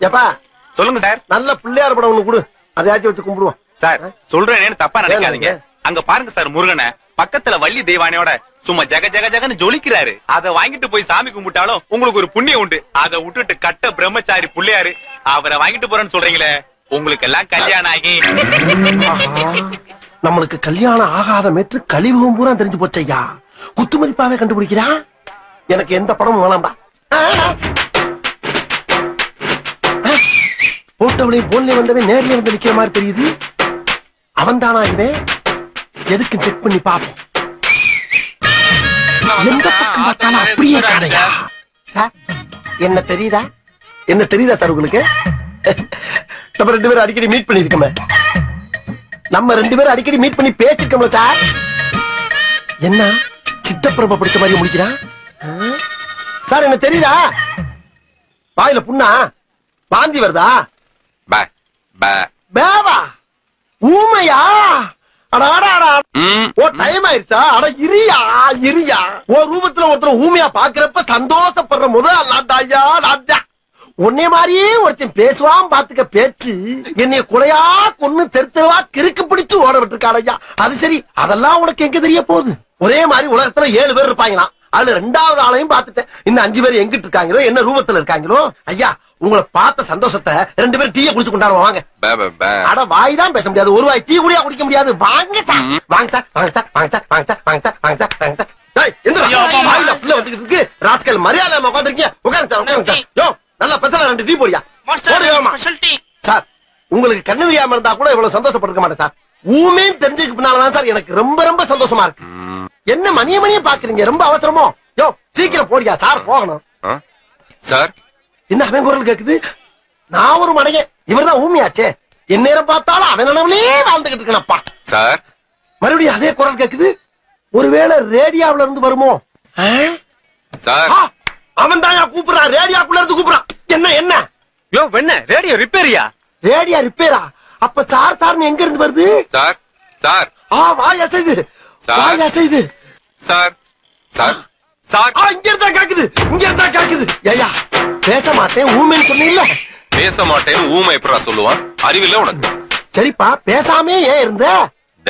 ஏப்பா சொல்லுங்க சார் நல்ல பிள்ளையார் படம் ஒண்ணு கொடு அதையாச்சும் வச்சு கும்பிடுவோம் சார் சொல்றேன்னு தப்பா நினைக்காதீங்க ஏங்க? அங்க பாருங்க சார் முருகனை பக்கத்துல வள்ளி தெய்வானையோட சும்மா ஜக ஜக ஜகன்னு ஜொலிக்கிறாரு அத வாங்கிட்டு போய் சாமி கும்பிட்டாலும் உங்களுக்கு ஒரு புண்ணியம் உண்டு அத விட்டுட்டு கட்ட பிரம்மச்சாரி புள்ளையாரு அவரை வாங்கிட்டு போறேன்னு சொல்றீங்களே உங்களுக்கு எல்லாம் கல்யாணம் ஆகி ஆஹா, நம்மளுக்கு கல்யாணம் ஆகாத மேற்று கழிவுகம் பூரா தெரிஞ்சு போச்சையா குத்துமதிப்பாவே கண்டுபிடிக்கிறா எனக்கு எந்த படமும் வேணாம்பா போட்டவளையும் போன்ல வந்தவன் நேர்ல வந்து நிக்கிற மாதிரி தெரியுது அவன் தானா இவன் எதுக்கு செக் பண்ணி பாப்போம் எந்த பக்கம் பார்த்தாலும் அப்படியே காணையா சார் என்ன தெரியுதா என்ன தெரியுதா சார் உங்களுக்கு நம்ம ரெண்டு பேரும் அடிக்கடி மீட் பண்ணிருக்கோமே நம்ம ரெண்டு பேரும் அடிக்கடி மீட் பண்ணி பேசிருக்கோம்ல சார் என்ன சித்தப்பிரப படிச்ச மாதிரி முடிக்கிறான் ஆ? சார் என்ன தெரியுதா வாயில புண்ணா வாந்தி வருதா பே, பே. பேவா ஊமையா அட அட அட அட. ம், ஓ டைம் ஆயிருச்சா அட இரியா இரியா ஓ ரூபத்துல ஒருத்தர் ஊமையா பாக்குறப்ப சந்தோஷப்படுற முதல் லாத்தாயா லாத்தா உன்னை மாதிரியே ஒருத்தன் பேசுவான் பாத்துக்க பேச்சு என்னைய குலையா கொன்னு தெரு தெருவா கிறுக்கு பிடிச்சு ஓட விட்டுருக்காடையா அது சரி அதெல்லாம் உனக்கு எங்க தெரிய போகுது ஒரே மாதிரி உலகத்துல ஏழு பேர் இருப்பாங்களாம் அதுல ரெண்டாவது ஆளையும் பார்த்துட்டேன் இன்னும் அஞ்சு பேர் எங்கிட்டு இருக்காங்களோ என்ன ரூபத்துல இருக்காங்களோ ஐயா உங்களை பார்த்த சந்தோஷத்தை ரெண்டு பேரும் டீயை குடிச்சு கொண்டாடுவோம் வாங்க பே, பே, பே. அட வாய் தான் பேச முடியாது ஒரு வாய் டீ கூடயா குடிக்க முடியாது வாங்க சார் வாங்க சார் வாங்க சார் வாங்க சார் வாங்க சார் வாங்க சார் வாங்க சார் வாங்க சார் டேய் எந்திரா ஐயோ, அப்பா, அம்மா. வாயில புள்ள வந்துகிட்டு இருக்கு ராஸ்கல் மரியாதை இல்லாம உட்கார்ந்திருக்கீங்க உட்காருங்க சார் உட்காருங்க சார் யோ நல்லா பெசல ரெண்டு டீ போடியா போடு வேகமா. சார் உங்களுக்கு கண்ணு தெரியாம இருந்தா கூட இவ்வளவு சந்தோஷப்பட்டிருக்க மாட்டேன் சார் ஊமேன்னு தெரிஞ்சதுக்கு பின்னாலதான் சார் எனக்கு ரொம்ப ரொம்ப சந்தோஷமா இருக்கு ம், என்ன மணிய மணிய பாக்குறீங்க ரொம்ப அவசரமோ யோ சீக்கிரம் போடியா சார் போகணும் ஆ? சார் என்ன அவன் குரல் கேக்குது நான் ஒரு மடையன் இவர்தான் ஊமியாச்சே என் நேரம் பார்த்தாலும் அவன் நினைவுலயே வாழ்ந்துகிட்டு இருக்கனப்பா சார் மறுபடியும் அதே குரல் கேக்குது ஒருவேளை ரேடியோவுல இருந்து வருமோ சார் அவன் தான் கூப்பிடுறான் ரேடியோக்குள்ள இருந்து கூப்பிடுறான் என்ன என்ன யோ வெண்ண ரேடியோ ரிப்பேரியா ரேடியோ ரிப்பேரா அப்ப சார் சார்னு எங்க இருந்து வருது சார் சார் ஆ வாய் அசைது சார். வாய் அசைது சார் சார் சார் ஆ இங்க இருந்தா கேக்குது இங்க இருந்தா கேக்குது ஐயா பேச மாட்டேன் ஊமைன்னு சொன்னீங்கல்ல பேச மாட்டேன்னு ஊமை எப்படா சொல்லுவான் அறிவில்ல உனக்கு சரிப்பா பேசாமே ஏன் இருந்த